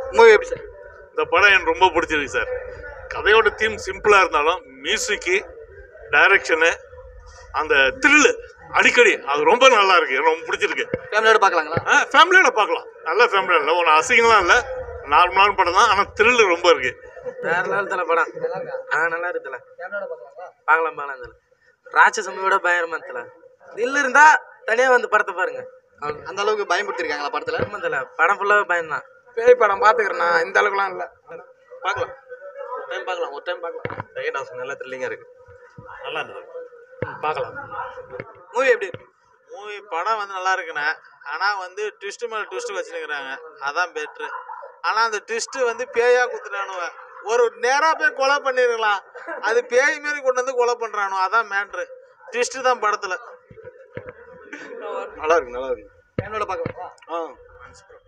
Movie எப்படி sir இந்த படம் எனக்கு ரொம்ப பிடிச்சிருக்கு சார் கதையோட தீம் சிம்பிளாக இருந்தாலும் மியூசிக்கு டைரக்ஷனு அந்த த்ரில்லு அடிக்கடி அது ரொம்ப நல்லா இருக்கு எனக்கு ரொம்ப பிடிச்சிருக்கு ஃபேமிலியோட பார்க்கலாங்களா ஆ ஃபேமிலியோட பார்க்கலாம் நல்ல ஃபேமிலியோட இல்லை ஒன்று அசிங்கம்லாம் இல்லை நார்மலான படம் தான் ஆனால் த்ரில்லு ரொம்ப இருக்கு வேற லெவல் தல படம் ஆ நல்லா இருக்கு தல பார்க்கலாம் பார்க்கலாம் தல ராட்சசமியோட பயங்கரமா தல தில் இருந்தா தனியா வந்து படத்தை பாருங்க அவ்வளவு. அந்த அளவுக்கு பயன்படுத்திருக்காங்களா படத்துல ஆமா தல படம் ஃபுல்லாவே பயம் தான் பேய் படம் பார்த்துக்கிறேண்ணா இந்த அளவுக்குலாம் இல்லை பார்க்கலாம் ஒரு டைம் பார்க்கலாம் ஒரு டைம் பார்க்கலாம் செகண்ட் ஹவுஸ் நல்லா த்ரில்லிங்காக இருக்கு நல்லா இருந்தது பார்க்கலாம் மூவி எப்படி இருக்கு மூவி படம் வந்து நல்லா இருக்குண்ணே ஆனால் வந்து ட்விஸ்ட் மேலே ட்விஸ்ட் வச்சுருக்கிறாங்க அதான் பெட்ரு ஆனால் அந்த ட்விஸ்ட்டு வந்து பேயா குத்துறானுவ ஒரு நேராக போய் கொலை பண்ணிருக்கலாம் அது பேய் மாரி கொண்டு வந்து கொலை பண்ணுறானு அதான் மேட்ரு ட்விஸ்ட்டு தான் படத்தில் நல்லா இருக்கு நல்லா இருக்கு ஃபேமிலியோட பார்க்கலாமா ஆ